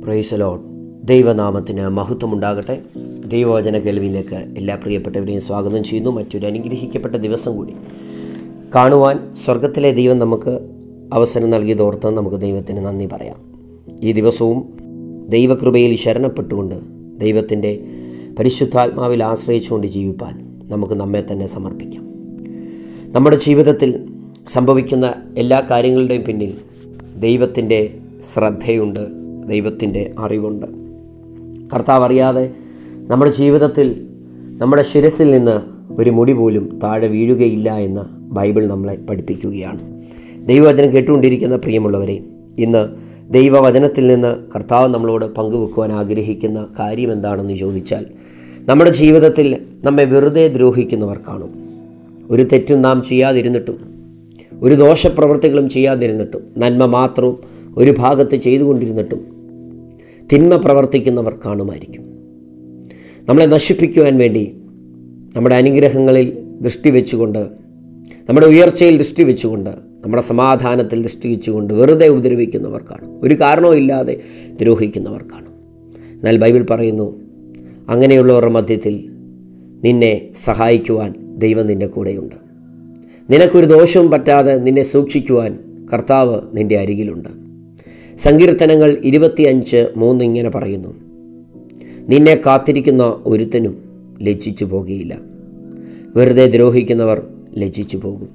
പ്രൈസലോൺ ദൈവനാമത്തിന് മഹത്വമുണ്ടാകട്ടെ ദൈവവചന കേൾവിയിലേക്ക് എല്ലാ പ്രിയപ്പെട്ടവരെയും സ്വാഗതം ചെയ്യുന്നു മറ്റൊരു അനുഗ്രഹിക്കപ്പെട്ട ദിവസം കൂടി കാണുവാൻ സ്വർഗത്തിലെ ദൈവം നമുക്ക് അവസരം നൽകിയതോർത്ത് നമുക്ക് ദൈവത്തിന് നന്ദി പറയാം ഈ ദിവസവും ദൈവകൃപയിൽ ശരണപ്പെട്ടുകൊണ്ട് ദൈവത്തിൻ്റെ പരിശുദ്ധാത്മാവിൽ ആശ്രയിച്ചുകൊണ്ട് ജീവിപ്പാൻ നമുക്ക് നമ്മെ തന്നെ സമർപ്പിക്കാം നമ്മുടെ ജീവിതത്തിൽ സംഭവിക്കുന്ന എല്ലാ കാര്യങ്ങളുടെയും പിന്നിൽ ദൈവത്തിൻ്റെ ശ്രദ്ധയുണ്ട് ദൈവത്തിൻ്റെ അറിവുണ്ട് കർത്താവ് അറിയാതെ നമ്മുടെ ജീവിതത്തിൽ നമ്മുടെ ശിരസിൽ നിന്ന് ഒരു മുടി പോലും താഴെ വീഴുകയില്ല എന്ന് ബൈബിൾ നമ്മളെ പഠിപ്പിക്കുകയാണ് ദൈവവചനം കേട്ടുകൊണ്ടിരിക്കുന്ന പ്രിയമുള്ളവരെ ഇന്ന് ദൈവവചനത്തിൽ നിന്ന് കർത്താവ് നമ്മളോട് പങ്കുവെക്കുവാൻ ആഗ്രഹിക്കുന്ന കാര്യം എന്താണെന്ന് ചോദിച്ചാൽ നമ്മുടെ ജീവിതത്തിൽ നമ്മെ വെറുതെ ദ്രോഹിക്കുന്നവർ കാണും ഒരു തെറ്റും നാം ചെയ്യാതിരുന്നിട്ടും ഒരു ദോഷപ്രവൃത്തികളും ചെയ്യാതിരുന്നിട്ടും നന്മ മാത്രവും ഒരു ഭാഗത്ത് ചെയ്തുകൊണ്ടിരുന്നിട്ടും തിന്മ പ്രവർത്തിക്കുന്നവർ കാണുമായിരിക്കും നമ്മളെ നശിപ്പിക്കുവാൻ വേണ്ടി നമ്മുടെ അനുഗ്രഹങ്ങളിൽ ദൃഷ്ടി വെച്ചുകൊണ്ട് നമ്മുടെ ഉയർച്ചയിൽ ദൃഷ്ടി വെച്ചുകൊണ്ട് നമ്മുടെ സമാധാനത്തിൽ ദൃഷ്ടി വെച്ചുകൊണ്ട് വെറുതെ ഉപദ്രവിക്കുന്നവർ കാണും ഒരു കാരണവും ഇല്ലാതെ ദ്രോഹിക്കുന്നവർ കാണും എന്നാൽ ബൈബിൾ പറയുന്നു അങ്ങനെയുള്ളവരുടെ മധ്യത്തിൽ നിന്നെ സഹായിക്കുവാൻ ദൈവം നിൻ്റെ കൂടെയുണ്ട് നിനക്കൊരു ദോഷവും പറ്റാതെ നിന്നെ സൂക്ഷിക്കുവാൻ കർത്താവ് നിൻ്റെ അരികിലുണ്ട് സങ്കീർത്തനങ്ങൾ ഇരുപത്തിയഞ്ച് മൂന്ന് ഇങ്ങനെ പറയുന്നു നിന്നെ കാത്തിരിക്കുന്ന ഒരുത്തനും ലജ്ജിച്ചു പോകുകയില്ല വെറുതെ ദ്രോഹിക്കുന്നവർ ലജ്ജിച്ചു പോകും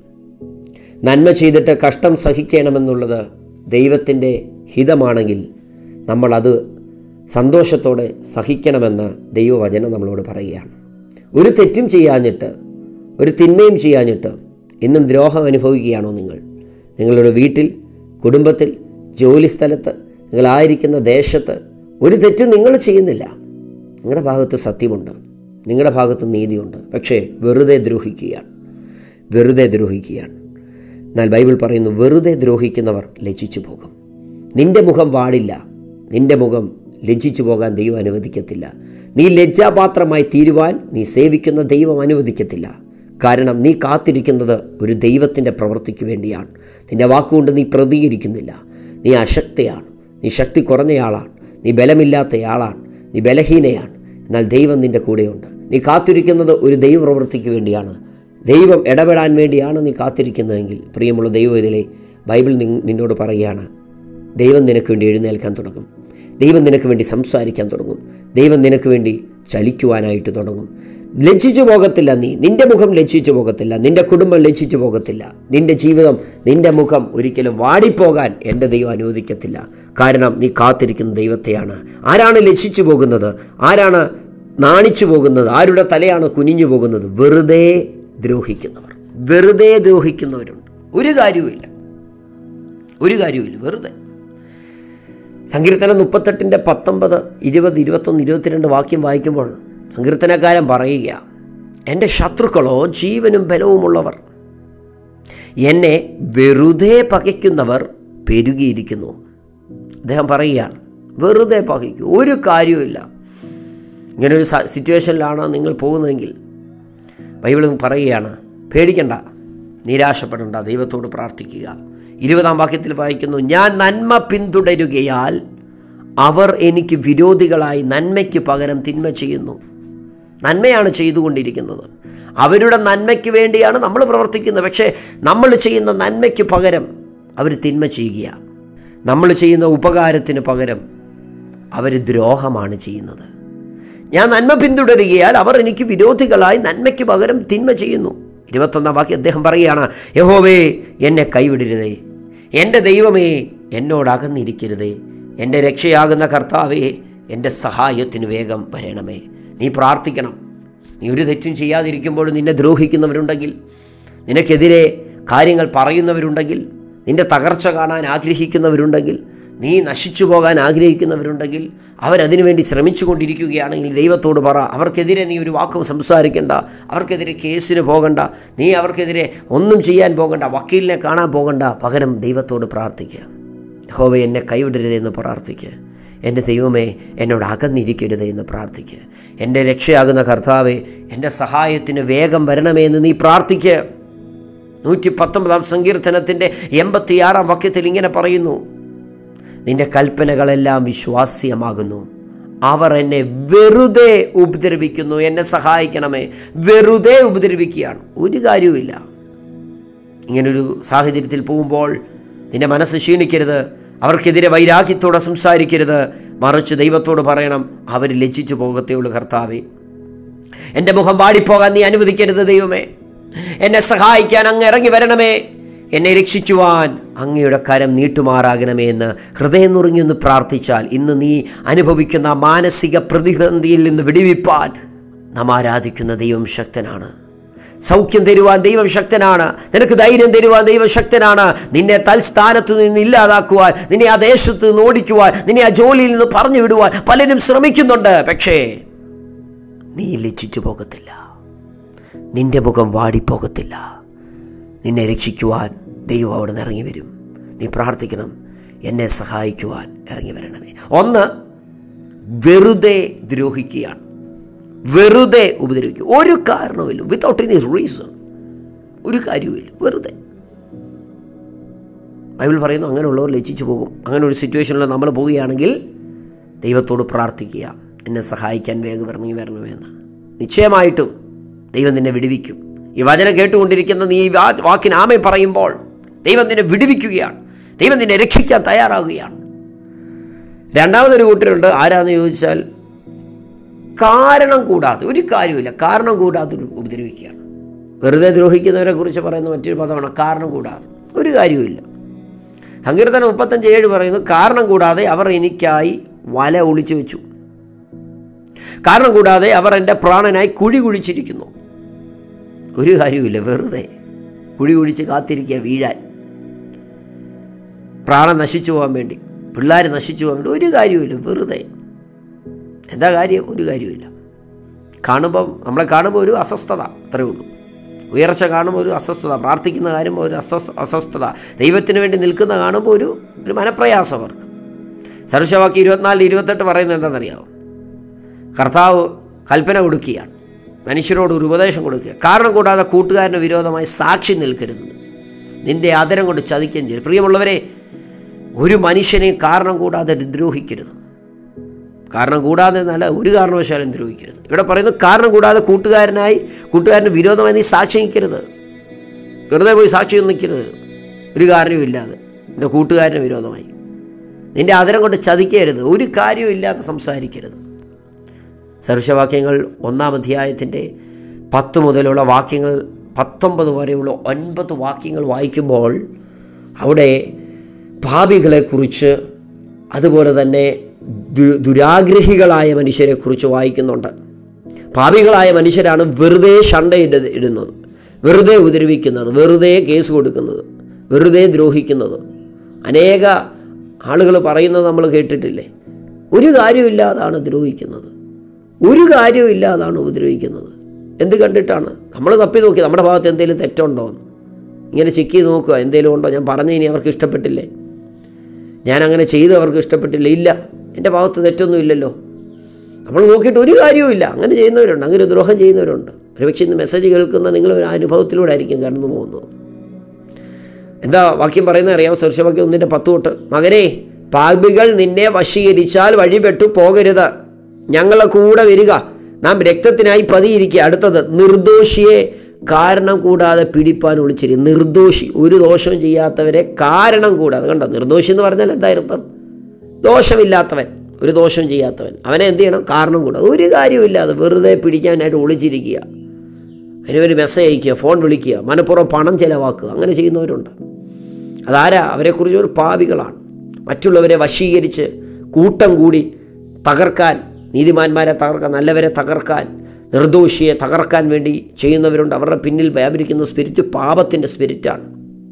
നന്മ ചെയ്തിട്ട് കഷ്ടം സഹിക്കണമെന്നുള്ളത് ദൈവത്തിൻ്റെ ഹിതമാണെങ്കിൽ നമ്മളത് സന്തോഷത്തോടെ സഹിക്കണമെന്ന് ദൈവവചനം നമ്മളോട് പറയുകയാണ് ഒരു തെറ്റും ചെയ്യാഞ്ഞിട്ട് ഒരു തിന്മയും ചെയ്യാഞ്ഞിട്ട് ഇന്നും ദ്രോഹം അനുഭവിക്കുകയാണോ നിങ്ങൾ നിങ്ങളുടെ വീട്ടിൽ കുടുംബത്തിൽ ജോലിസ്ഥലത്ത് നിങ്ങളായിരിക്കുന്ന ദേശത്ത് ഒരു തെറ്റും നിങ്ങൾ ചെയ്യുന്നില്ല നിങ്ങളുടെ ഭാഗത്ത് സത്യമുണ്ട് നിങ്ങളുടെ ഭാഗത്ത് നീതിയുണ്ട് പക്ഷേ വെറുതെ ദ്രോഹിക്കുകയാണ് വെറുതെ ദ്രോഹിക്കുകയാണ് എന്നാൽ ബൈബിൾ പറയുന്നു വെറുതെ ദ്രോഹിക്കുന്നവർ ലജ്ജിച്ചു പോകും നിന്റെ മുഖം വാടില്ല നിന്റെ മുഖം ലജ്ജിച്ചു പോകാൻ ദൈവം അനുവദിക്കത്തില്ല നീ ലജ്ജാപാത്രമായി തീരുവാൻ നീ സേവിക്കുന്ന ദൈവം അനുവദിക്കത്തില്ല കാരണം നീ കാത്തിരിക്കുന്നത് ഒരു ദൈവത്തിൻ്റെ പ്രവൃത്തിക്ക് വേണ്ടിയാണ് നിന്റെ വാക്കുകൊണ്ട് നീ പ്രതികരിക്കുന്നില്ല നീ അശക്തയാണ് നീ ശക്തി കുറഞ്ഞയാളാണ് നീ ബലമില്ലാത്തയാളാണ് നീ ബലഹീനയാണ് എന്നാൽ ദൈവം നിൻ്റെ കൂടെയുണ്ട് നീ കാത്തിരിക്കുന്നത് ഒരു ദൈവപ്രവൃത്തിക്ക് വേണ്ടിയാണ് ദൈവം ഇടപെടാൻ വേണ്ടിയാണ് നീ കാത്തിരിക്കുന്നതെങ്കിൽ പ്രിയമുള്ള ദൈവം ഇതിലെ ബൈബിൾ നിന്നോട് പറയുകയാണ് ദൈവം നിനക്ക് വേണ്ടി എഴുന്നേൽക്കാൻ തുടങ്ങും ദൈവം നിനക്ക് വേണ്ടി സംസാരിക്കാൻ തുടങ്ങും ദൈവം നിനക്ക് വേണ്ടി ചലിക്കുവാനായിട്ട് തുടങ്ങും ലജ്ജിച്ചു പോകത്തില്ല നീ നിന്റെ മുഖം ലജ്ജിച്ചു പോകത്തില്ല നിന്റെ കുടുംബം ലജ്ജിച്ചു പോകത്തില്ല നിന്റെ ജീവിതം നിന്റെ മുഖം ഒരിക്കലും വാടിപ്പോകാൻ എൻ്റെ ദൈവം അനുവദിക്കത്തില്ല കാരണം നീ കാത്തിരിക്കുന്ന ദൈവത്തെയാണ് ആരാണ് ലജ്ജിച്ചു പോകുന്നത് ആരാണ് നാണിച്ചു പോകുന്നത് ആരുടെ തലയാണ് കുനിഞ്ഞു പോകുന്നത് വെറുതെ ദ്രോഹിക്കുന്നവർ വെറുതെ ദ്രോഹിക്കുന്നവരുണ്ട് ഒരു കാര്യവുമില്ല ഒരു കാര്യവുമില്ല വെറുതെ സങ്കീർത്തനം മുപ്പത്തെട്ടിൻ്റെ പത്തൊമ്പത് ഇരുപത് ഇരുപത്തൊന്ന് ഇരുപത്തിരണ്ട് വാക്യം വായിക്കുമ്പോൾ സങ്കീർത്തനക്കാരൻ പറയുക എൻ്റെ ശത്രുക്കളോ ജീവനും ബലവുമുള്ളവർ എന്നെ വെറുതെ പകയ്ക്കുന്നവർ പെരുകിയിരിക്കുന്നു അദ്ദേഹം പറയുകയാണ് വെറുതെ പകയ്ക്കും ഒരു കാര്യവുമില്ല ഇങ്ങനൊരു സിറ്റുവേഷനിലാണ് നിങ്ങൾ പോകുന്നതെങ്കിൽ ബൈബിൾ പറയുകയാണ് പേടിക്കണ്ട നിരാശപ്പെടേണ്ട ദൈവത്തോട് പ്രാർത്ഥിക്കുക ഇരുപതാം വാക്യത്തിൽ വായിക്കുന്നു ഞാൻ നന്മ പിന്തുടരുകയാൽ അവർ എനിക്ക് വിരോധികളായി നന്മയ്ക്ക് പകരം തിന്മ ചെയ്യുന്നു നന്മയാണ് ചെയ്തുകൊണ്ടിരിക്കുന്നത് അവരുടെ നന്മയ്ക്ക് വേണ്ടിയാണ് നമ്മൾ പ്രവർത്തിക്കുന്നത് പക്ഷേ നമ്മൾ ചെയ്യുന്ന നന്മയ്ക്ക് പകരം അവർ തിന്മ ചെയ്യുകയാണ് നമ്മൾ ചെയ്യുന്ന ഉപകാരത്തിന് പകരം അവർ ദ്രോഹമാണ് ചെയ്യുന്നത് ഞാൻ നന്മ പിന്തുടരുകയാൽ അവർ എനിക്ക് വിരോധികളായി നന്മയ്ക്ക് പകരം തിന്മ ചെയ്യുന്നു ഇരുപത്തൊന്നാം വാക്യം അദ്ദേഹം പറയുകയാണ് യഹോവേ എന്നെ കൈവിടരുതേ എൻ്റെ ദൈവമേ എന്നോട് അകന്നിരിക്കരുതേ എൻ്റെ രക്ഷയാകുന്ന കർത്താവേ എൻ്റെ സഹായത്തിന് വേഗം വരണമേ നീ പ്രാർത്ഥിക്കണം നീ ഒരു തെറ്റും ചെയ്യാതിരിക്കുമ്പോൾ നിന്നെ ദ്രോഹിക്കുന്നവരുണ്ടെങ്കിൽ നിനക്കെതിരെ കാര്യങ്ങൾ പറയുന്നവരുണ്ടെങ്കിൽ നിന്റെ തകർച്ച കാണാൻ ആഗ്രഹിക്കുന്നവരുണ്ടെങ്കിൽ നീ നശിച്ചു പോകാൻ ആഗ്രഹിക്കുന്നവരുണ്ടെങ്കിൽ അവരതിനു വേണ്ടി ശ്രമിച്ചു കൊണ്ടിരിക്കുകയാണെങ്കിൽ ദൈവത്തോട് പറ അവർക്കെതിരെ നീ ഒരു വാക്കും സംസാരിക്കേണ്ട അവർക്കെതിരെ കേസിന് പോകണ്ട നീ അവർക്കെതിരെ ഒന്നും ചെയ്യാൻ പോകണ്ട വക്കീലിനെ കാണാൻ പോകണ്ട പകരം ദൈവത്തോട് പ്രാർത്ഥിക്കുക ഹോവ എന്നെ കൈവിടരുത് എന്ന് പ്രാർത്ഥിക്കുക എൻ്റെ ദൈവമേ എന്നോട് അകന്നിരിക്കരുത് എന്ന് പ്രാർത്ഥിക്കുക എൻ്റെ രക്ഷയാകുന്ന കർത്താവെ എൻ്റെ സഹായത്തിന് വേഗം വരണമേ എന്ന് നീ പ്രാർത്ഥിക്കുക നൂറ്റി പത്തൊമ്പതാം സങ്കീർത്തനത്തിൻ്റെ എൺപത്തിയാറാം വാക്യത്തിൽ ഇങ്ങനെ പറയുന്നു നിന്റെ കൽപ്പനകളെല്ലാം വിശ്വാസ്യമാകുന്നു അവർ എന്നെ വെറുതെ ഉപദ്രവിക്കുന്നു എന്നെ സഹായിക്കണമേ വെറുതെ ഉപദ്രവിക്കുകയാണ് ഒരു കാര്യവുമില്ല ഇങ്ങനൊരു സാഹചര്യത്തിൽ പോകുമ്പോൾ നിന്റെ മനസ്സ് ക്ഷീണിക്കരുത് അവർക്കെതിരെ വൈരാഗ്യത്തോടെ സംസാരിക്കരുത് മറിച്ച് ദൈവത്തോട് പറയണം അവർ ലജ്ജിച്ചു പോകത്തേ ഉള്ളൂ കർത്താവേ എൻ്റെ മുഖം വാടിപ്പോകാൻ നീ അനുവദിക്കരുത് ദൈവമേ എന്നെ സഹായിക്കാൻ അങ്ങ് ഇറങ്ങി വരണമേ എന്നെ രക്ഷിക്കുവാൻ അങ്ങയുടെ കരം നീട്ടുമാറാകണമേ എന്ന് ഹൃദയം നുറുങ്ങി ഒന്ന് പ്രാർത്ഥിച്ചാൽ ഇന്ന് നീ അനുഭവിക്കുന്ന മാനസിക പ്രതിസന്ധിയിൽ നിന്ന് വിടിവിപ്പാൻ നാം ആരാധിക്കുന്ന ദൈവം ശക്തനാണ് സൗഖ്യം തരുവാൻ ദൈവം ശക്തനാണ് നിനക്ക് ധൈര്യം തരുവാൻ ദൈവം ശക്തനാണ് നിന്നെ തൽസ്ഥാനത്ത് നിന്ന് ഇല്ലാതാക്കുവാൻ നിന്നെ ആ ദേശത്ത് നിന്ന് ഓടിക്കുവാൻ നിന്നെ ആ ജോലിയിൽ നിന്ന് പറഞ്ഞു വിടുവാൻ പലരും ശ്രമിക്കുന്നുണ്ട് പക്ഷേ നീ ലജ്ജിച്ചു പോകത്തില്ല നിന്റെ മുഖം വാടിപ്പോകത്തില്ല നിന്നെ രക്ഷിക്കുവാൻ ദൈവം അവിടെ നിന്ന് ഇറങ്ങി വരും നീ പ്രാർത്ഥിക്കണം എന്നെ സഹായിക്കുവാൻ ഇറങ്ങി വരണമേ ഒന്ന് വെറുതെ ദ്രോഹിക്കുകയാണ് വെറുതെ ഉപദ്രവിക്കും ഒരു കാരണവുമില്ല വിത്തൗട്ട് എനി റീസൺ ഒരു കാര്യവുമില്ല വെറുതെ ബൈബിൾ പറയുന്നു അങ്ങനെയുള്ളവർ ലജ്ജിച്ചു പോകും അങ്ങനെ ഒരു സിറ്റുവേഷനിൽ നമ്മൾ പോവുകയാണെങ്കിൽ ദൈവത്തോട് പ്രാർത്ഥിക്കുക എന്നെ സഹായിക്കാൻ വേഗം ഇറങ്ങി വരണമെന്ന് നിശ്ചയമായിട്ടും ദൈവം നിന്നെ വിടുവിക്കും ഈ വചനം കേട്ടുകൊണ്ടിരിക്കുന്ന നീ ഈ വാ- വാക്കിന് ആമെ പറയുമ്പോൾ ദൈവം നിന്നെ വിടുവിക്കുകയാണ് ദൈവം നിന്നെ രക്ഷിക്കാൻ തയ്യാറാകുകയാണ് രണ്ടാമതൊരു കൂട്ടരുണ്ട് ആരാന്ന് ചോദിച്ചാൽ കാരണം കൂടാതെ ഒരു കാര്യമില്ല കാരണം കൂടാതെ ഒരു ഉപദ്രവിക്കുകയാണ് വെറുതെ ദ്രോഹിക്കുന്നവരെ കുറിച്ച് പറയുന്ന മറ്റൊരു പദമാണ് കാരണം കൂടാതെ ഒരു കാര്യവുമില്ല സങ്കീർത്തനം മുപ്പത്തഞ്ച് ഏഴ് പറയുന്നു കാരണം കൂടാതെ അവർ എനിക്കായി വല ഒളിച്ചു വെച്ചു കാരണം കൂടാതെ അവർ എൻ്റെ പ്രാണനായി കുഴി കുഴിച്ചിരിക്കുന്നു ഒരു കാര്യവുമില്ല വെറുതെ കുഴി കുഴിച്ച് കാത്തിരിക്കുക വീഴാൻ പ്രാണൻ നശിച്ചു പോകാൻ വേണ്ടി പിള്ളേർ നശിച്ചു പോകാൻ വേണ്ടി ഒരു കാര്യവുമില്ല വെറുതെ എന്താ കാര്യം ഒരു കാര്യമില്ല കാണുമ്പം നമ്മളെ കാണുമ്പോൾ ഒരു അസ്വസ്ഥത അത്രയേ ഉള്ളൂ ഉയർച്ച കാണുമ്പോൾ ഒരു അസ്വസ്ഥത പ്രാർത്ഥിക്കുന്ന കാര്യം ഒരു അസ്വസ്ഥ അസ്വസ്ഥത ദൈവത്തിന് വേണ്ടി നിൽക്കുന്ന കാണുമ്പോൾ ഒരു ഒരു മനപ്രയാസം അവർക്ക് സർവശവാക്കി ഇരുപത്തിനാല് ഇരുപത്തെട്ട് പറയുന്നത് എന്താണെന്നറിയാമോ കർത്താവ് കൽപ്പന കൊടുക്കുകയാണ് മനുഷ്യരോട് ഒരു ഉപദേശം കൊടുക്കുക കാരണം കൂടാതെ കൂട്ടുകാരന് വിരോധമായി സാക്ഷി നിൽക്കരുത് നിന്റെ ആദരം കൊണ്ട് ചതിക്കുകയും ചെയ്യും പ്രിയമുള്ളവരെ ഒരു മനുഷ്യനെ കാരണം കൂടാതെ ദ്രോഹിക്കരുത് കാരണം കൂടാതെ എന്നല്ല ഒരു കാരണവശാലും ദ്രോഹിക്കരുത് ഇവിടെ പറയുന്നത് കാരണം കൂടാതെ കൂട്ടുകാരനായി കൂട്ടുകാരന് വിരോധമായി നീ സാക്ഷി നിൽക്കരുത് വെറുതെ പോയി സാക്ഷി നിൽക്കരുത് ഒരു കാരണവും ഇല്ലാതെ എൻ്റെ കൂട്ടുകാരന് വിരോധമായി നിന്റെ ആദരം കൊണ്ട് ചതിക്കരുത് ഒരു കാര്യവും ഇല്ലാതെ സംസാരിക്കരുത് സദൃശവാക്യങ്ങൾ ഒന്നാം അധ്യായത്തിൻ്റെ പത്ത് മുതലുള്ള വാക്യങ്ങൾ പത്തൊമ്പത് വരെയുള്ള ഒൻപത് വാക്യങ്ങൾ വായിക്കുമ്പോൾ അവിടെ പാപികളെക്കുറിച്ച് അതുപോലെ തന്നെ ദു- ദുരാഗ്രഹികളായ മനുഷ്യരെക്കുറിച്ച് വായിക്കുന്നുണ്ട് പാപികളായ മനുഷ്യരാണ് വെറുതെ ഷണ്ട ഇട ഇടുന്നത് വെറുതെ ഉപദ്രവിക്കുന്നത് വെറുതെ കേസ് കൊടുക്കുന്നത് വെറുതെ ദ്രോഹിക്കുന്നത് അനേക ആളുകൾ പറയുന്നത് നമ്മൾ കേട്ടിട്ടില്ലേ ഒരു കാര്യമില്ലാതാണ് ദ്രോഹിക്കുന്നത് ഒരു കാര്യമില്ലാതാണ് ഉപദ്രവിക്കുന്നത് എന്ത് കണ്ടിട്ടാണ് നമ്മൾ തപ്പി നോക്കി നമ്മുടെ ഭാഗത്ത് എന്തെങ്കിലും തെറ്റുണ്ടോ എന്ന് ഇങ്ങനെ ചെക്ക് ചെയ്ത് നോക്കുക എന്തെങ്കിലും ഉണ്ടോ ഞാൻ പറഞ്ഞു ഇനി അവർക്ക് ഇഷ്ടപ്പെട്ടില്ലേ ഞാൻ അങ്ങനെ ചെയ്തു അവർക്ക് ഇഷ്ടപ്പെട്ടില്ല ഇല്ല എൻ്റെ ഭാഗത്ത് തെറ്റൊന്നും ഇല്ലല്ലോ നമ്മൾ നോക്കിയിട്ട് ഒരു കാര്യവുമില്ല അങ്ങനെ ചെയ്യുന്നവരുണ്ട് അങ്ങനെ ദ്രോഹം ചെയ്യുന്നവരുണ്ട് ഒരുപക്ഷെ ഇന്ന് മെസ്സേജ് കേൾക്കുന്ന നിങ്ങൾ ഒരു അനുഭവത്തിലൂടെ ആയിരിക്കും കടന്നു പോകുന്നത് എന്താ വാക്യം പറയുന്നത് അറിയാം സുരക്ഷവാക്യം ഒന്നിൻ്റെ പത്ത് തൊട്ട് മകനെ പാപികൾ നിന്നെ വശീകരിച്ചാൽ വഴിപെട്ടു പോകരുത് ഞങ്ങളെ കൂടെ വരിക നാം രക്തത്തിനായി പതിയിരിക്കുക അടുത്തത് നിർദോഷിയെ കാരണം കൂടാതെ പിടിപ്പാൻ വിളിച്ചിരി നിർദോഷി ഒരു ദോഷവും ചെയ്യാത്തവരെ കാരണം കൂടാതെ കണ്ടോ നിർദോഷി എന്ന് പറഞ്ഞാൽ എന്താ അർത്ഥം ദോഷമില്ലാത്തവൻ ഒരു ദോഷവും ചെയ്യാത്തവൻ അവനെ എന്ത് ചെയ്യണം കാരണം കൂടാതെ ഒരു കാര്യമില്ലാതെ വെറുതെ പിടിക്കാനായിട്ട് ഒളിച്ചിരിക്കുക അതിനൊരു മെസ്സേജ് അയക്കുക ഫോൺ വിളിക്കുക മനഃപൂർവ്വം പണം ചിലവാക്കുക അങ്ങനെ ചെയ്യുന്നവരുണ്ട് അതാരാ അവരെക്കുറിച്ച് ഒരു പാവികളാണ് മറ്റുള്ളവരെ വശീകരിച്ച് കൂട്ടം കൂടി തകർക്കാൻ നീതിമാന്മാരെ തകർക്കാൻ നല്ലവരെ തകർക്കാൻ നിർദോഷിയെ തകർക്കാൻ വേണ്ടി ചെയ്യുന്നവരുണ്ട് അവരുടെ പിന്നിൽ വ്യാപരിക്കുന്ന സ്പിരിറ്റ് പാപത്തിൻ്റെ സ്പിരിറ്റാണ്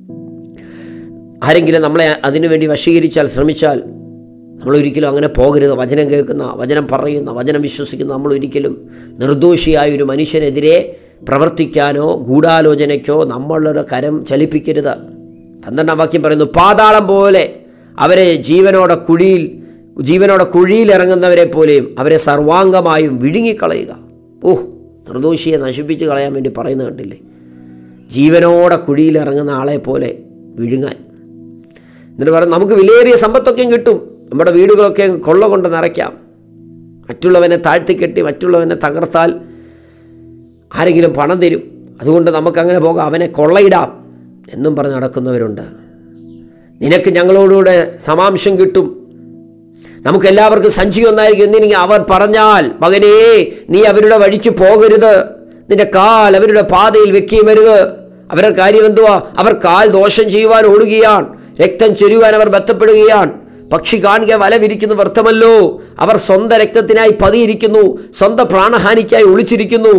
ആരെങ്കിലും നമ്മളെ അതിനുവേണ്ടി വശീകരിച്ചാൽ ശ്രമിച്ചാൽ നമ്മൾ ഒരിക്കലും അങ്ങനെ പോകരുത് വചനം കേൾക്കുന്ന വചനം പറയുന്ന വചനം വിശ്വസിക്കുന്ന നമ്മൾ ഒരിക്കലും നിർദോഷിയായ ഒരു മനുഷ്യനെതിരെ പ്രവർത്തിക്കാനോ ഗൂഢാലോചനയ്ക്കോ നമ്മളുടെ കരം ചലിപ്പിക്കരുത് പന്ത്രണ്ടാം വാക്യം പറയുന്നു പാതാളം പോലെ അവരെ ജീവനോടെ കുഴിയിൽ ജീവനോടെ കുഴിയിൽ ഇറങ്ങുന്നവരെ പോലെയും അവരെ സർവാംഗമായും വിഴുങ്ങിക്കളയുക ഓഹ് നിർദോഷിയെ നശിപ്പിച്ച് കളയാൻ വേണ്ടി പറയുന്നത് കണ്ടില്ലേ ജീവനോടെ കുഴിയിൽ ഇറങ്ങുന്ന ആളെ പോലെ വിഴുങ്ങാൻ എന്നിട്ട് പറയും നമുക്ക് വിലയേറിയ സമ്പത്തൊക്കെയും കിട്ടും നമ്മുടെ വീടുകളൊക്കെ കൊള്ള കൊണ്ട് നിറയ്ക്കാം മറ്റുള്ളവനെ താഴ്ത്തിക്കെട്ടി മറ്റുള്ളവനെ തകർത്താൽ ആരെങ്കിലും പണം തരും അതുകൊണ്ട് നമുക്കങ്ങനെ പോകാം അവനെ കൊള്ളയിടാം എന്നും പറഞ്ഞ് നടക്കുന്നവരുണ്ട് നിനക്ക് ഞങ്ങളോടുകൂടെ സമാംശം കിട്ടും നമുക്ക് എല്ലാവർക്കും സഞ്ചി ഒന്നായിരിക്കും എന്നിരിക്കും അവർ പറഞ്ഞാൽ മകനേ നീ അവരുടെ വഴിക്ക് പോകരുത് നിന്റെ കാൽ അവരുടെ പാതയിൽ വെക്കുകയുമരുത് അവരുടെ കാര്യം എന്തുവാ അവർ കാൽ ദോഷം ചെയ്യുവാൻ ഓടുകയാണ് രക്തം ചൊരുവാൻ അവർ ബന്ധപ്പെടുകയാണ് പക്ഷി കാണുക വല വിരിക്കുന്നു വ്യർത്ഥമല്ലോ അവർ സ്വന്തം രക്തത്തിനായി പതിയിരിക്കുന്നു സ്വന്തം പ്രാണഹാനിക്കായി ഒളിച്ചിരിക്കുന്നു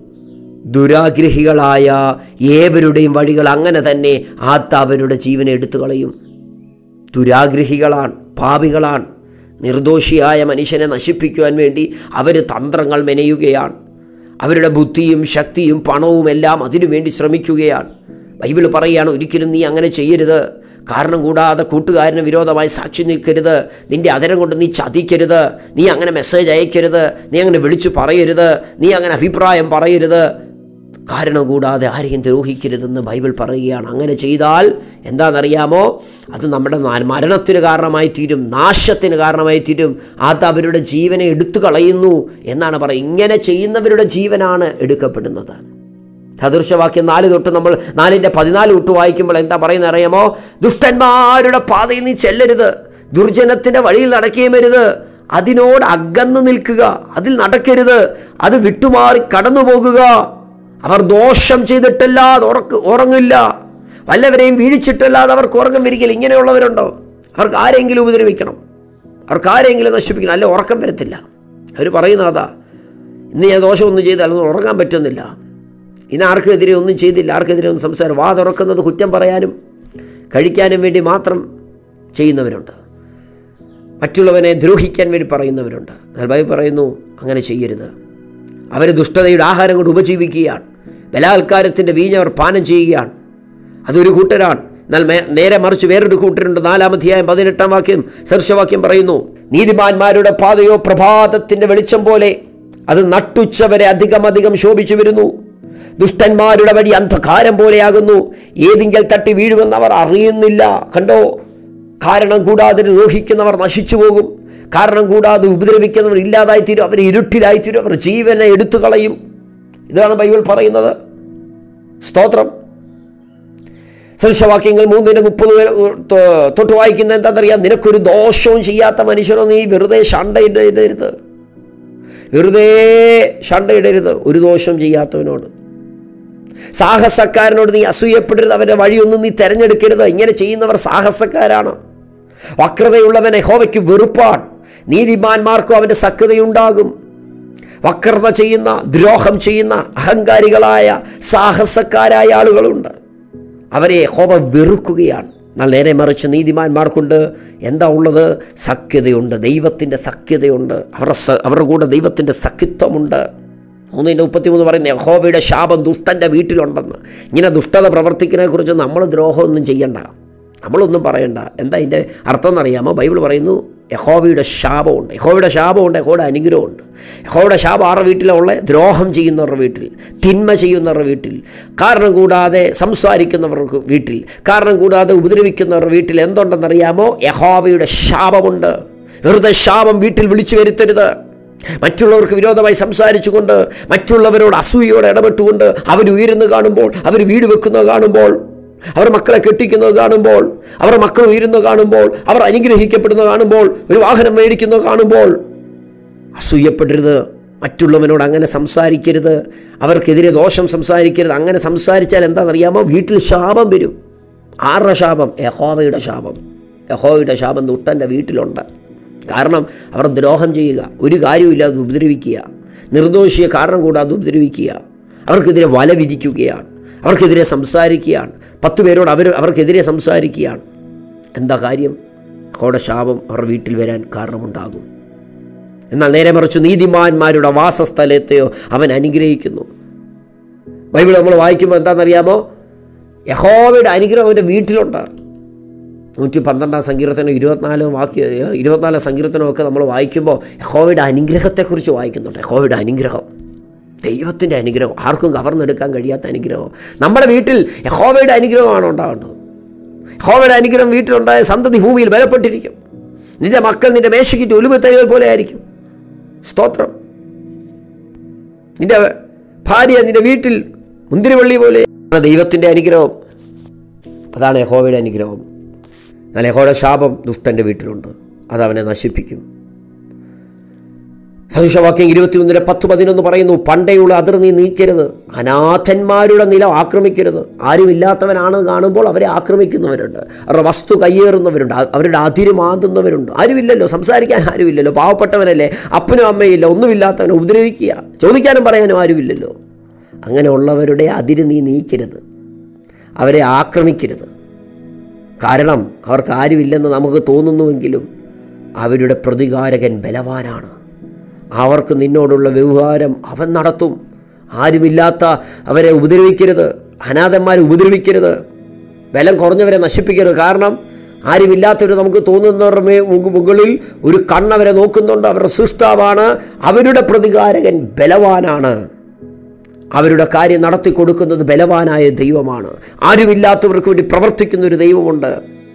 ദുരാഗ്രഹികളായ ഏവരുടെയും വഴികൾ അങ്ങനെ തന്നെ ആത്ത അവരുടെ ജീവനെ എടുത്തു കളയും ദുരാഗ്രഹികളാണ് പാപികളാണ് നിർദോഷിയായ മനുഷ്യനെ നശിപ്പിക്കുവാൻ വേണ്ടി അവർ തന്ത്രങ്ങൾ മെനയുകയാണ് അവരുടെ ബുദ്ധിയും ശക്തിയും പണവും എല്ലാം അതിനുവേണ്ടി ശ്രമിക്കുകയാണ് ബൈബിൾ പറയുകയാണ് ഒരിക്കലും നീ അങ്ങനെ ചെയ്യരുത് കാരണം കൂടാതെ കൂട്ടുകാരന് വിരോധമായി സാക്ഷി നിൽക്കരുത് നിന്റെ അതരം കൊണ്ട് നീ ചതിക്കരുത് നീ അങ്ങനെ മെസ്സേജ് അയക്കരുത് നീ അങ്ങനെ വിളിച്ചു പറയരുത് നീ അങ്ങനെ അഭിപ്രായം പറയരുത് കാരണം കൂടാതെ ആരെയും ദ്രോഹിക്കരുതെന്ന് ബൈബിൾ പറയുകയാണ് അങ്ങനെ ചെയ്താൽ എന്താണെന്നറിയാമോ അത് നമ്മുടെ നാ- മരണത്തിന് കാരണമായി തീരും നാശത്തിന് കാരണമായി തീരും അത് അവരുടെ ജീവനെ എടുത്തു കളയുന്നു എന്നാണ് പറയുന്നത് ഇങ്ങനെ ചെയ്യുന്നവരുടെ ജീവനാണ് എടുക്കപ്പെടുന്നത് സദൃശവാക്യം നാല് തൊട്ട് നമ്മൾ നാലിൻ്റെ പതിനാല് തൊട്ട് വായിക്കുമ്പോൾ എന്താ പറയുന്നത് അറിയാമോ ദുഷ്ടന്മാരുടെ പാതയിൽ നീ ചെല്ലരുത് ദുർജനത്തിൻ്റെ വഴിയിൽ നടക്കുകയും അരുത് അതിനോട് അകന്നു നിൽക്കുക അതിൽ നടക്കരുത് അത് വിട്ടുമാറി കടന്നു പോകുക അവർ ദോഷം ചെയ്തിട്ടല്ലാതെ ഉറക്ക് ഉറങ്ങില്ല വല്ലവരെയും വീഴിച്ചിട്ടല്ലാതെ അവർക്ക് ഉറക്കം വരികില്ല ഇങ്ങനെയുള്ളവരുണ്ടോ അവർക്ക് ആരെങ്കിലും ഉപദ്രവിക്കണം അവർക്ക് ആരെങ്കിലും നശിപ്പിക്കണം അല്ല ഉറക്കം വരത്തില്ല അവർ പറയുന്ന അതാ ഇന്ന് ഞാൻ ദോഷമൊന്നും ചെയ്താൽ ഒന്നും ഉറങ്ങാൻ പറ്റുന്നില്ല ഇന്ന് ആർക്കെതിരെ ഒന്നും ചെയ്തില്ല ആർക്കെതിരെ ഒന്നും സംസാരം വാ തുറക്കുന്നത് കുറ്റം പറയാനും കഴിക്കാനും വേണ്ടി മാത്രം ചെയ്യുന്നവരുണ്ട് മറ്റുള്ളവനെ ദ്രോഹിക്കാൻ വേണ്ടി പറയുന്നവരുണ്ട് എന്നാൽ ബൈബിൾ പറയുന്നു അങ്ങനെ ചെയ്യരുത് അവർ ദുഷ്ടതയുടെ ആഹാരം കൊണ്ട് ഉപജീവിക്കുകയാണ് ബലാത്കാരത്തിൻ്റെ വീഞ്ഞ് അവർ പാനം ചെയ്യുകയാണ് അതൊരു കൂട്ടരാണ് എന്നാൽ മേ- നേരെ മറിച്ച് വേറൊരു കൂട്ടരുണ്ട് നാലാമധ്യായം പതിനെട്ടാം വാക്യം സർഷവാക്യം പറയുന്നു നീതിമാന്മാരുടെ പാതയോ പ്രഭാതത്തിൻ്റെ വെളിച്ചം പോലെ അത് നട്ടുച്ചവരെ അധികം അധികം ശോഭിച്ചു വരുന്നു ദുഷ്ടന്മാരുടെ വഴി അന്ധകാരം പോലെയാകുന്നു ഏതെങ്കിൽ തട്ടി വീഴുമെന്ന് അവർ അറിയുന്നില്ല കണ്ടോ കാരണം കൂടാതെ ദ്രോഹിക്കുന്നവർ നശിച്ചു പോകും കാരണം കൂടാതെ ഉപദ്രവിക്കുന്നവർ ഇല്ലാതായിത്തീരും അവർ ഇരുട്ടിലായിത്തീരും അവർ ജീവനെ എടുത്തു കളയും ഇതാണ് ബൈബിൾ പറയുന്നത് സ്തോത്രം സദൃശവാക്യങ്ങൾ മൂന്നിന് മുപ്പത് വരെ തൊ- തൊട്ട് വായിക്കുന്ന എന്താണെന്നറിയാം നിനക്കൊരു ദോഷവും ചെയ്യാത്ത മനുഷ്യനോ നീ വെറുതെ ഷണ്ടയിടരുത് വെറുതെ ഷണ്ടയിടരുത് ഒരു ദോഷവും ചെയ്യാത്തവനോട് സാഹസക്കാരനോട് നീ അസൂയപ്പെടരുത് അവരുടെ വഴിയൊന്നും നീ തിരഞ്ഞെടുക്കരുത് ഇങ്ങനെ ചെയ്യുന്നവർ സാഹസക്കാരാണ് വക്രതയുള്ളവൻ യഹോവയ്ക്ക് വെറുപ്പാൻ നീതിമാന്മാർക്കും അവൻ്റെ സക്തതയുണ്ടാകും വക്രത ചെയ്യുന്ന ദ്രോഹം ചെയ്യുന്ന അഹങ്കാരികളായ സാഹസക്കാരായ ആളുകളുണ്ട് അവരെ യഹോവ വെറുക്കുകയാണ് എന്നാൽ നേരെ മറിച്ച് നീതിമാന്മാർക്കുണ്ട് എന്താ ഉള്ളത് സഖ്യതയുണ്ട് ദൈവത്തിൻ്റെ സഖ്യതയുണ്ട് അവരുടെ സ- അവരുടെ കൂടെ ദൈവത്തിൻ്റെ സഖിത്വമുണ്ട് മൂന്നിൻ്റെ മുപ്പത്തിമൂന്ന് പറയുന്നത് യഹോവയുടെ ശാപം ദുഷ്ടൻ്റെ വീട്ടിലുണ്ടെന്ന് ഇങ്ങനെ ദുഷ്ടത പ്രവർത്തിക്കുന്നതിനെക്കുറിച്ച് നമ്മൾ ദ്രോഹമൊന്നും ചെയ്യണ്ട നമ്മളൊന്നും പറയണ്ട എന്താ അതിൻ്റെ അർത്ഥം എന്നറിയാമോ ബൈബിൾ പറയുന്നു യഹോവയുടെ ശാപമുണ്ട് യഹോവയുടെ ശാപമുണ്ട് യഹോയുടെ അനുഗ്രഹമുണ്ട് യഹോവയുടെ ശാപം ആരുടെ വീട്ടിലുള്ള ദ്രോഹം ചെയ്യുന്നവരുടെ വീട്ടിൽ തിന്മ ചെയ്യുന്നവരുടെ വീട്ടിൽ കാരണം കൂടാതെ സംസാരിക്കുന്നവർക്ക് വീട്ടിൽ കാരണം കൂടാതെ ഉപദ്രവിക്കുന്നവരുടെ വീട്ടിൽ എന്തുണ്ടെന്നറിയാമോ യഹോവയുടെ ശാപമുണ്ട് വെറുതെ ശാപം വീട്ടിൽ വിളിച്ചു വരുത്തരുത് മറ്റുള്ളവർക്ക് വിരോധമായി സംസാരിച്ചുകൊണ്ട് മറ്റുള്ളവരോട് അസൂയയോടെ ഇടപെട്ടുകൊണ്ട് അവർ ഉയരുന്നു കാണുമ്പോൾ അവർ വീട് വെക്കുന്നത് കാണുമ്പോൾ അവർ മക്കളെ കെട്ടിക്കുന്നത് കാണുമ്പോൾ അവർ മക്കൾ ഉയരുന്നത് കാണുമ്പോൾ അവർ അനുഗ്രഹിക്കപ്പെടുന്നത് കാണുമ്പോൾ ഒരു വാഹനം മേടിക്കുന്നത് കാണുമ്പോൾ അസൂയപ്പെടരുത് മറ്റുള്ളവനോട് അങ്ങനെ സംസാരിക്കരുത് അവർക്കെതിരെ ദോഷം സംസാരിക്കരുത് അങ്ങനെ സംസാരിച്ചാൽ എന്താണെന്നറിയാമോ വീട്ടിൽ ശാപം വരും ആരുടെ ശാപം യഹോവയുടെ ശാപം യഹോവയുടെ ശാപം ദുട്ടൻ്റെ വീട്ടിലുണ്ട് കാരണം അവർ ദ്രോഹം ചെയ്യുക ഒരു കാര്യമില്ലാതെ ഉപദ്രവിക്കുക നിർദോഷിയെ കാരണം കൂടാതെ ഉപദ്രവിക്കുക അവർക്കെതിരെ വല വിധിക്കുകയാണ് അവർക്കെതിരെ സംസാരിക്കുകയാണ് പത്ത് പേരോട് അവർ അവർക്കെതിരെ സംസാരിക്കുകയാണ് എന്താ കാര്യം യഹോവയുടെ ശാപം അവർ വീട്ടിൽ വരാൻ കാരണമുണ്ടാകും എന്നാൽ നേരെ മറിച്ച് നീതിമാന്മാരുടെ വാസസ്ഥലത്തെയോ അവൻ അനുഗ്രഹിക്കുന്നു ബൈബിൾ നമ്മൾ വായിക്കുമ്പോൾ എന്താണെന്നറിയാമോ യഹോവയുടെ അനുഗ്രഹം അവൻ്റെ വീട്ടിലുണ്ട് നൂറ്റി പന്ത്രണ്ടാം സങ്കീർത്തനം ഇരുപത്തിനാലും വാക്യ ഇരുപത്തിനാലാം സങ്കീർത്തനമൊക്കെ നമ്മൾ വായിക്കുമ്പോൾ യഹോവയുടെ അനുഗ്രഹത്തെക്കുറിച്ച് വായിക്കുന്നുണ്ട് യഹോവയുടെ അനുഗ്രഹം ദൈവത്തിൻ്റെ അനുഗ്രഹം ആർക്കും കവർന്നെടുക്കാൻ കഴിയാത്ത അനുഗ്രഹം നമ്മുടെ വീട്ടിൽ യഹോവയുടെ അനുഗ്രഹമാണ് ഉണ്ടാകേണ്ടത് ഹോവയുടെ അനുഗ്രഹം വീട്ടിലുണ്ടായ സന്തതി ഭൂമിയിൽ ബലപ്പെട്ടിരിക്കും നിന്റെ മക്കൾ നിന്റെ മേശയ്ക്ക് ഒലിവ് തൈകൾ പോലെ ആയിരിക്കും സ്തോത്രം നിന്റെ ഭാര്യ നിന്റെ വീട്ടിൽ മുന്തിരിവള്ളി പോലെ ദൈവത്തിൻ്റെ അനുഗ്രഹം അതാണ് യഹോവയുടെ അനുഗ്രഹം എന്നാൽ യഹോയുടെ ശാപം ദുഷ്ടൻ്റെ വീട്ടിലുണ്ട് അതവനെ നശിപ്പിക്കും സദൃശവാക്യം ഇരുപത്തിയൊന്നിന് പത്ത് പതിനൊന്ന് പറയുന്നു പണ്ടേയുള്ള അതിർ നീ നീക്കരുത് അനാഥന്മാരുടെ നിലം ആക്രമിക്കരുത് ആരുമില്ലാത്തവനാണ് കാണുമ്പോൾ അവരെ ആക്രമിക്കുന്നവരുണ്ട് അവരുടെ വസ്തു കയ്യേറുന്നവരുണ്ട് അ- അവരുടെ അതിര് മാന്തുന്നവരുണ്ട് ആരുമില്ലല്ലോ സംസാരിക്കാൻ ആരുമില്ലല്ലോ പാവപ്പെട്ടവനല്ലേ അപ്പനും അമ്മയില്ല ഒന്നുമില്ലാത്തവനെ ഉപദ്രവിക്കുക ചോദിക്കാനും പറയാനും ആരുമില്ലല്ലോ അങ്ങനെയുള്ളവരുടെ അതിര് നീ നീക്കരുത് അവരെ ആക്രമിക്കരുത് കാരണം അവർക്ക് ആരുമില്ലെന്ന് നമുക്ക് തോന്നുന്നുവെങ്കിലും അവരുടെ പ്രതികാരകൻ ബലവാനാണ് അവർക്ക് നിന്നോടുള്ള വ്യവഹാരം അവൻ നടത്തും ആരുമില്ലാത്ത അവരെ ഉപദ്രവിക്കരുത് അനാഥന്മാരെ ഉപദ്രവിക്കരുത് ബലം കുറഞ്ഞവരെ നശിപ്പിക്കരുത് കാരണം ആരുമില്ലാത്തവർ നമുക്ക് തോന്നുന്നവരുടെ മേ- മുക- മുകളിൽ ഒരു കണ്ണവരെ നോക്കുന്നുണ്ട് അവരുടെ സൃഷ്ടാവാണ് അവരുടെ പ്രതികാരകൻ ബലവാനാണ് അവരുടെ കാര്യം നടത്തി കൊടുക്കുന്നത് ബലവാനായ ദൈവമാണ് ആരുമില്ലാത്തവർക്ക് വേണ്ടി പ്രവർത്തിക്കുന്ന ഒരു ദൈവമുണ്ട്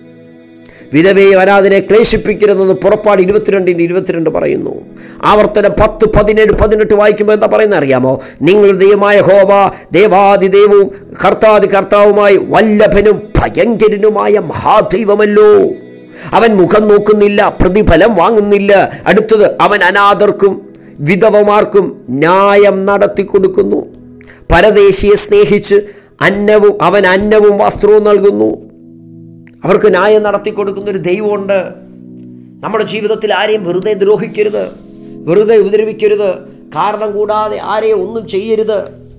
വിധവയെ അനാഥനെ ക്ലേശിപ്പിക്കരുതെന്ന് പുറപ്പാട് ഇരുപത്തിരണ്ടിൻ്റെ ഇരുപത്തിരണ്ട് പറയുന്നു ആവർത്തനം പത്ത് പതിനേഴ് പതിനെട്ട് വായിക്കുമ്പോൾ എന്താ പറയുന്നത് അറിയാമോ നിങ്ങൾ ദൈവമായ ഹോവ ദേവാദിദേവവും കർത്താതി കർത്താവുമായി വല്ലഭനും ഭയങ്കരനുമായ മഹാദൈവമല്ലോ അവൻ മുഖം നോക്കുന്നില്ല പ്രതിഫലം വാങ്ങുന്നില്ല അടുത്തത് അവൻ അനാഥർക്കും വിധവമാർക്കും ന്യായം നടത്തി കൊടുക്കുന്നു പരദേശിയെ സ്നേഹിച്ച് അന്നവും അവൻ അന്നവും വസ്ത്രവും നൽകുന്നു അവർക്ക് ന്യായം നടത്തി കൊടുക്കുന്ന ഒരു ദൈവമുണ്ട് നമ്മുടെ ജീവിതത്തിൽ ആരെയും വെറുതെ ദ്രോഹിക്കരുത് വെറുതെ ഉപദ്രവിക്കരുത് കാരണം കൂടാതെ ആരെയും ഒന്നും ചെയ്യരുത്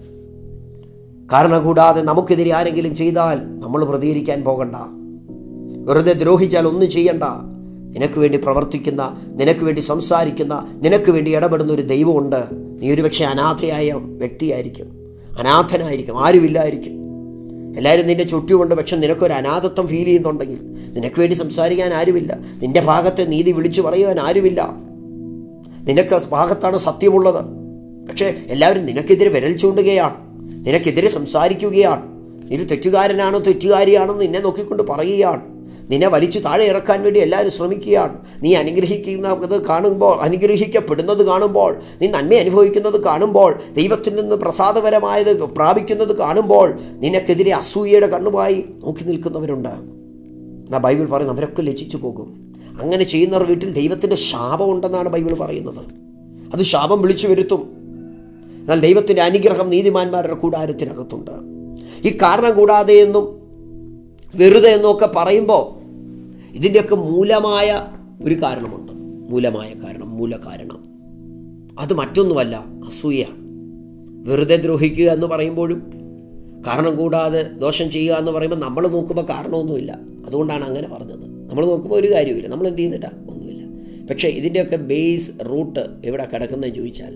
കാരണം കൂടാതെ നമുക്കെതിരെ ആരെങ്കിലും ചെയ്താൽ നമ്മൾ പ്രതികരിക്കാൻ പോകണ്ട വെറുതെ ദ്രോഹിച്ചാൽ ഒന്നും ചെയ്യണ്ട നിനക്ക് വേണ്ടി പ്രവർത്തിക്കുന്ന നിനക്ക് വേണ്ടി സംസാരിക്കുന്ന നിനക്ക് വേണ്ടി ഇടപെടുന്ന ഒരു ദൈവമുണ്ട് നീ ഒരുപക്ഷെ അനാഥയായ വ്യക്തിയായിരിക്കും അനാഥനായിരിക്കും ആരുമില്ലായിരിക്കും എല്ലാവരും നിന്റെ ചുറ്റുമുണ്ട് പക്ഷെ നിനക്കൊരു അനാഥത്വം ഫീൽ ചെയ്യുന്നുണ്ടെങ്കിൽ നിനക്ക് വേണ്ടി സംസാരിക്കാൻ ആരുമില്ല നിന്റെ ഭാഗത്തെ നീതി വിളിച്ചു പറയുവാൻ ആരുമില്ല നിനക്ക് ഭാഗത്താണ് സത്യമുള്ളത് പക്ഷേ എല്ലാവരും നിനക്കെതിരെ വിരൽ ചൂണ്ടുകയാണ് നിനക്കെതിരെ സംസാരിക്കുകയാണ് നീ ഒരു തെറ്റുകാരനാണോ തെറ്റുകാരിയാണെന്ന് നിന്നെ നോക്കിക്കൊണ്ട് പറയുകയാണ് നിന്നെ വലിച്ചു താഴെ ഇറക്കാൻ വേണ്ടി എല്ലാവരും ശ്രമിക്കുകയാണ് നീ അനുഗ്രഹിക്കുന്നത് കാണുമ്പോൾ അനുഗ്രഹിക്കപ്പെടുന്നത് കാണുമ്പോൾ നീ നന്മ അനുഭവിക്കുന്നത് കാണുമ്പോൾ ദൈവത്തിൽ നിന്ന് പ്രസാദപരമായത് പ്രാപിക്കുന്നത് കാണുമ്പോൾ നിനക്കെതിരെ അസൂയയുടെ കണ്ണുമായി നോക്കി നിൽക്കുന്നവരുണ്ട് എന്നാ ബൈബിൾ പറയുന്നത് അവരൊക്കെ ലജ്ജിച്ചു പോകും അങ്ങനെ ചെയ്യുന്നവർ വീട്ടിൽ ദൈവത്തിൻ്റെ ശാപമുണ്ടെന്നാണ് ബൈബിൾ പറയുന്നത് അത് ശാപം വിളിച്ചു വരുത്തും എന്നാൽ ദൈവത്തിൻ്റെ അനുഗ്രഹം നീതിമാന്മാരുടെ കൂടാരത്തിനകത്തുണ്ട് ഈ കാരണം കൂടാതെ എന്നും വെറുതെ എന്നൊക്കെ പറയുമ്പോൾ ഇതിൻ്റെയൊക്കെ മൂലമായ ഒരു കാരണമുണ്ട് മൂലമായ കാരണം മൂലകാരണം അത് മറ്റൊന്നുമല്ല അസൂയയാണ് വെറുതെ ദ്രോഹിക്കുക എന്ന് പറയുമ്പോഴും കാരണം കൂടാതെ ദോഷം ചെയ്യുക എന്ന് പറയുമ്പോൾ നമ്മൾ നോക്കുമ്പോൾ കാരണമൊന്നുമില്ല അതുകൊണ്ടാണ് അങ്ങനെ പറഞ്ഞത് നമ്മൾ നോക്കുമ്പോൾ ഒരു കാര്യമില്ല നമ്മൾ എന്ത് ചെയ്തിട്ടാ ഒന്നുമില്ല പക്ഷേ ഇതിൻ്റെയൊക്കെ ബേസ് റൂട്ട് എവിടെ കിടക്കുന്നത് ചോദിച്ചാൽ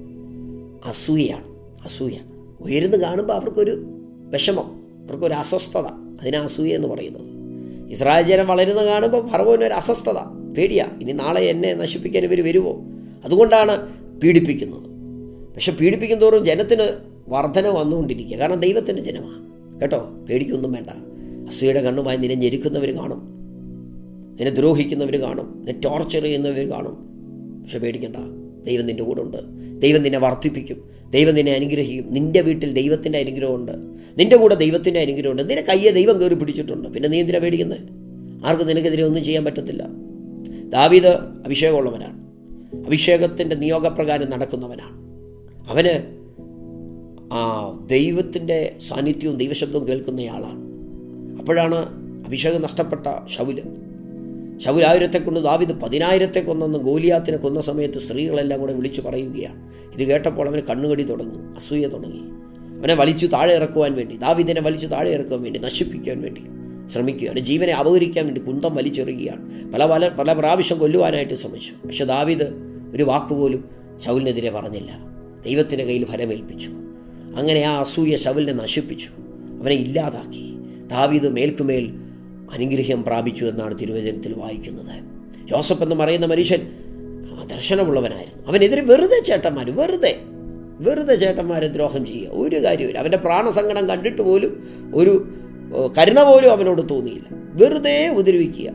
അസൂയയാണ് അസൂയ ഉയരുന്ന് കാണുമ്പോൾ അവർക്കൊരു വിഷമം അവർക്കൊരു അസ്വസ്ഥത അതിനാ അസൂയ എന്ന് പറയുന്നത് ഇസ്രായേൽ ജനം വളരുന്ന കാണുമ്പോൾ ഫറവോന് ഒരു അസ്വസ്ഥത പേടിയാ ഇനി നാളെ എന്നെ നശിപ്പിക്കാൻ ഇവർ വരുമോ അതുകൊണ്ടാണ് പീഡിപ്പിക്കുന്നത് പക്ഷെ പീഡിപ്പിക്കും തോറും ജനത്തിന് വർധന വന്നുകൊണ്ടിരിക്കുക കാരണം ദൈവത്തിൻ്റെ ജനമാണ് കേട്ടോ പേടിക്കൊന്നും വേണ്ട അസൂയയുടെ കണ്ണുമായി നിന്നെ ഞെരുക്കുന്നവർ കാണും നിന്നെ ദ്രോഹിക്കുന്നവർ കാണും നിന്നെ ടോർച്ചർ ചെയ്യുന്നവർ കാണും പക്ഷെ പേടിക്കണ്ട ദൈവം നിൻ്റെ കൂടെ ഉണ്ട് ദൈവം നിന്നെ വർദ്ധിപ്പിക്കും ദൈവം നിന്നെ അനുഗ്രഹിക്കും നിൻ്റെ വീട്ടിൽ ദൈവത്തിൻ്റെ അനുഗ്രഹമുണ്ട് നിൻ്റെ കൂടെ ദൈവത്തിൻ്റെ അനുഗ്രഹമുണ്ട് നിന്റെ കയ്യെ ദൈവം കയറി പിടിച്ചിട്ടുണ്ട് പിന്നെ നീ എന്തിനാ പേടിക്കുന്നത് ആർക്കും നിനക്കെതിരെ ഒന്നും ചെയ്യാൻ പറ്റത്തില്ല ദാവീദ് അഭിഷേകമുള്ളവനാണ് അഭിഷേകത്തിൻ്റെ നിയോഗപ്രകാരം നടക്കുന്നവനാണ് അവന് ആ ദൈവത്തിൻ്റെ സാന്നിധ്യവും ദൈവശബ്ദവും കേൾക്കുന്നയാളാണ് അപ്പോഴാണ് അഭിഷേകം നഷ്ടപ്പെട്ട ശൗല് ശൗലായിരത്തെ കൊണ്ട് ദാവിദ് പതിനായിരത്തെ കൊന്നെന്ന് ഗോലിയാത്തിനെ കൊന്ന സമയത്ത് സ്ത്രീകളെല്ലാം കൂടെ വിളിച്ചു പറയുകയാണ് ഇത് കേട്ടപ്പോൾ അവന് കണ്ണുകടി തുടങ്ങും അസൂയ തുടങ്ങി അവനെ വലിച്ചു താഴെ ഇറക്കുവാൻ വേണ്ടി ദാവിദിനെ വലിച്ചു താഴെ ഇറക്കുവാൻ വേണ്ടി നശിപ്പിക്കാൻ വേണ്ടി ശ്രമിക്കുകയാണ് ജീവനെ അപഹരിക്കാൻ വേണ്ടി കുന്തം വലിച്ചെറിയുകയാണ് പല പല പല പ്രാവശ്യം കൊല്ലുവാനായിട്ട് ശ്രമിച്ചു പക്ഷെ ദാവിദ് ഒരു വാക്കുപോലും ശൗലിനെതിരെ പറഞ്ഞില്ല ദൈവത്തിൻ്റെ കയ്യിൽ ഫലമേൽപ്പിച്ചു അങ്ങനെ ആ അസൂയ ശൗലിനെ നശിപ്പിച്ചു അവനെ ഇല്ലാതാക്കി ദാവീദ് മേൽക്കുമേൽ അനുഗ്രഹം പ്രാപിച്ചു എന്നാണ് തിരുവചനത്തിൽ വായിക്കുന്നത് ജോസഫ് എന്ന് പറയുന്ന മനുഷ്യൻ ആ, ദർശനമുള്ളവനായിരുന്നു അവനെതിരെ വെറുതെ ചേട്ടന്മാർ വെറുതെ വെറുതെ ചേട്ടന്മാരെ ദ്രോഹം ചെയ്യുക ഒരു കാര്യമില്ല അവൻ്റെ പ്രാണസങ്കടം കണ്ടിട്ട് പോലും ഒരു ഓ, കരുണ പോലും അവനോട് തോന്നിയില്ല വെറുതെ ഉപദ്രവിക്കുക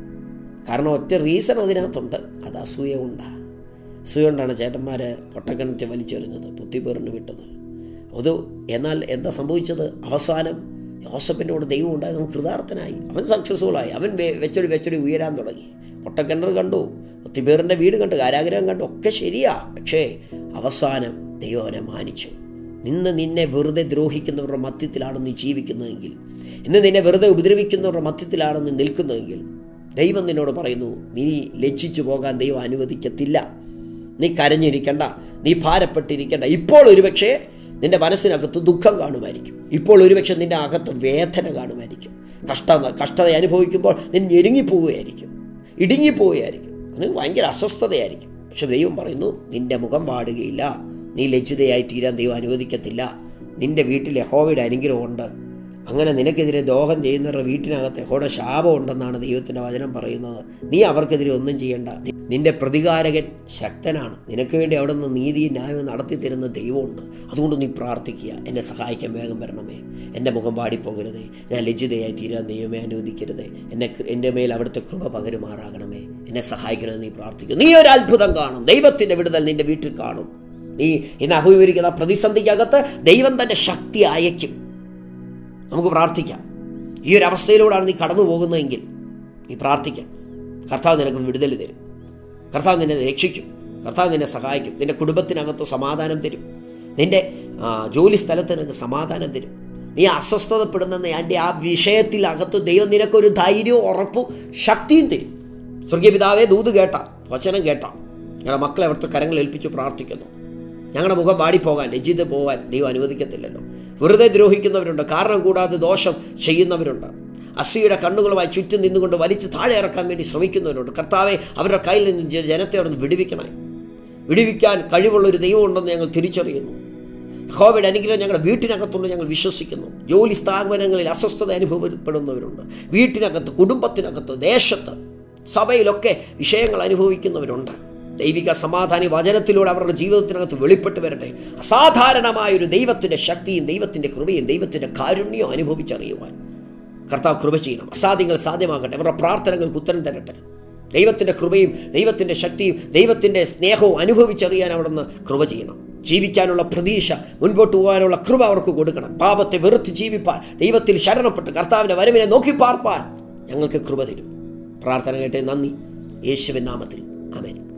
കാരണം ഒറ്റ റീസൺ അതിനകത്തുണ്ട് അത് അസൂയ കൊണ്ടാണ് അസൂയ കൊണ്ടാണ് ചേട്ടന്മാർ പൊട്ടക്കിണറ്റ് വലിച്ചെറിഞ്ഞത് പുത്തിപ്പേറിന് വിട്ടത് അത് എന്നാൽ എന്താ സംഭവിച്ചത് അവസാനം യോസഫിൻ്റെ കൂടെ ദൈവം ഉണ്ടായി അവൻ കൃതാർത്ഥനായി അവൻ സക്സസ്ഫുള്ളായി അവൻ വെ- വെച്ചൊടി വെച്ചൊടി ഉയരാൻ തുടങ്ങി പൊട്ടക്കിണർ കണ്ടു പുത്തിപ്പേറിൻ്റെ വീട് കണ്ടു കാരാഗ്രഹം കണ്ടു ഒക്കെ ശരിയാ പക്ഷേ അവസാനം ദൈവം അവനെ മാനിച്ചു ഇന്ന് നിന്നെ വെറുതെ ദ്രോഹിക്കുന്നവരുടെ മധ്യത്തിലാണ് നീ ജീവിക്കുന്നതെങ്കിൽ ഇന്ന് നിന്നെ വെറുതെ ഉപദ്രവിക്കുന്നവരുടെ മധ്യത്തിലാണ് നീ നിൽക്കുന്നതെങ്കിൽ ദൈവം നിന്നോട് പറയുന്നു നീ ലജ്ജിച്ചു പോകാൻ ദൈവം അനുവദിക്കത്തില്ല നീ കരഞ്ഞിരിക്കണ്ട നീ ഭാരപ്പെട്ടിരിക്കണ്ട ഇപ്പോൾ ഒരുപക്ഷെ നിന്റെ മനസ്സിനകത്ത് ദുഃഖം കാണുമായിരിക്കും ഇപ്പോൾ ഒരുപക്ഷെ നിന്റെ അകത്ത് വേദന കാണുമായിരിക്കും കഷ്ട കഷ്ടത അനുഭവിക്കുമ്പോൾ നീ ഞെരുങ്ങിപ്പോവുകയായിരിക്കും ഇടുങ്ങിപ്പോവുകയായിരിക്കും നിനക്ക് ഭയങ്കര അസ്വസ്ഥതയായിരിക്കും പക്ഷെ ദൈവം പറയുന്നു നിന്റെ മുഖം പാടുകയില്ല നീ ലജ്ജിതയായി തീരാൻ ദൈവം അനുവദിക്കത്തില്ല നിന്റെ വീട്ടിൽ യഹോവയുടെ അനുഗ്രഹമുണ്ട് അങ്ങനെ നിനക്കെതിരെ ദോഹം ചെയ്യുന്നവരുടെ വീട്ടിനകത്ത് യഹോയുടെ ശാപം ഉണ്ടെന്നാണ് ദൈവത്തിൻ്റെ വചനം പറയുന്നത് നീ അവർക്കെതിരെ ഒന്നും ചെയ്യണ്ട നിന്റെ പ്രതികാരകൻ ശക്തനാണ് നിനക്ക് വേണ്ടി അവിടെ നിന്ന് നീതിയും ന്യായവും നടത്തി തരുന്ന ദൈവമുണ്ട് അതുകൊണ്ട് നീ പ്രാർത്ഥിക്കുക എന്നെ സഹായിക്കാൻ വേഗം വരണമേ എൻ്റെ മുഖം പാടിപ്പോകരുതേ ഞാൻ ലജ്ജിതയായി തീരാൻ ദൈവമേ അനുവദിക്കരുതേ എന്നെ എൻ്റെ മേൽ അവിടുത്തെ കൃപ പകരുമാറാകണമേ എന്നെ സഹായിക്കണമെന്ന് നീ പ്രാർത്ഥിക്കും നീ ഒരു അത്ഭുതം കാണും ദൈവത്തിൻ്റെ വിടുതൽ നിന്റെ വീട്ടിൽ കാണും നീ ഇന്ന് അഭിമുഖീകരിക്കുന്ന പ്രതിസന്ധിക്കകത്ത് ദൈവം തൻ്റെ ശക്തി അയക്കും നമുക്ക് പ്രാർത്ഥിക്കാം ഈ ഒരു അവസ്ഥയിലൂടെയാണ് നീ കടന്നു പോകുന്നതെങ്കിൽ നീ പ്രാർത്ഥിക്കാം കർത്താവ് നിനക്ക് വിടുതൽ തരും കർത്താവ് നിന്നെ രക്ഷിക്കും കർത്താവ് നിന്നെ സഹായിക്കും നിന്റെ കുടുംബത്തിനകത്ത് സമാധാനം തരും നിന്റെ ആ, ജോലി സ്ഥലത്ത് നിനക്ക് സമാധാനം തരും നീ അസ്വസ്ഥതപ്പെടുന്ന എൻ്റെ ആ വിഷയത്തിൽ അകത്ത് ദൈവം നിനക്കൊരു ധൈര്യവും ഉറപ്പും ശക്തിയും തരും സ്വർഗീയ പിതാവേ ദൂത് കേട്ട വചനം കേട്ട ഞങ്ങളുടെ മക്കളെ അവിടുത്തെ കരങ്ങൾ ഏൽപ്പിച്ചു പ്രാർത്ഥിക്കുന്നു ഞങ്ങളുടെ മുഖം വാടിപ്പോകാൻ ലജ്ജിത് പോകാൻ ദൈവം അനുവദിക്കത്തില്ലല്ലോ വെറുതെ ദ്രോഹിക്കുന്നവരുണ്ട് കാരണം കൂടാതെ ദോഷം ചെയ്യുന്നവരുണ്ട് അസൂയുടെ കണ്ണുകളുമായി ചുറ്റും നിന്നുകൊണ്ട് വലിച്ച് താഴെ ഇറക്കാൻ വേണ്ടി ശ്രമിക്കുന്നവരുണ്ട് കർത്താവെ അവരുടെ കയ്യിൽ നിന്ന് ജ- ജനത്തെ അവിടെ നിന്ന് വിടുവിക്കണേ വിടുവിക്കാൻ കഴിവുള്ള ഒരു ദൈവമുണ്ടെന്ന് ഞങ്ങൾ തിരിച്ചറിയുന്നു ഹോവയുടെ അനുഗ്രഹം ഞങ്ങളുടെ വീട്ടിനകത്തുണ്ട് ഞങ്ങൾ വിശ്വസിക്കുന്നു ജോലി സ്ഥാപനങ്ങളിൽ അസ്വസ്ഥത അനുഭവപ്പെടുന്നവരുണ്ട് വീട്ടിനകത്ത് കുടുംബത്തിനകത്ത് ദേശത്ത് സഭയിലൊക്കെ വിഷയങ്ങൾ അനുഭവിക്കുന്നവരുണ്ട് ദൈവിക സമാധാന വചനത്തിലൂടെ അവരുടെ ജീവിതത്തിനകത്ത് വെളിപ്പെട്ട് വരട്ടെ അസാധാരണമായ ഒരു ദൈവത്തിൻ്റെ ശക്തിയും ദൈവത്തിൻ്റെ കൃപയും ദൈവത്തിൻ്റെ കാരുണ്യവും അനുഭവിച്ചറിയുവാൻ കർത്താവ് കൃപ ചെയ്യണം അസാധ്യങ്ങൾ സാധ്യമാകട്ടെ അവരുടെ പ്രാർത്ഥനകൾക്ക് ഉത്തരം തരട്ടെ ദൈവത്തിൻ്റെ കൃപയും ദൈവത്തിൻ്റെ ശക്തിയും ദൈവത്തിൻ്റെ സ്നേഹവും അനുഭവിച്ചറിയാൻ അവിടുന്ന് കൃപ ചെയ്യണം ജീവിക്കാനുള്ള പ്രതീക്ഷ മുൻപോട്ട് പോകാനുള്ള കൃപ അവർക്ക് കൊടുക്കണം പാപത്തെ വെറുത്ത് ജീവിപ്പാൻ ദൈവത്തിൽ ശരണപ്പെട്ട് കർത്താവിൻ്റെ വരവിനെ നോക്കി പാർപ്പാൻ ഞങ്ങൾക്ക് കൃപ തരും പ്രാർത്ഥന കേട്ടേ നന്ദി യേശുവിൻ നാമത്തിൽ ആമേൻ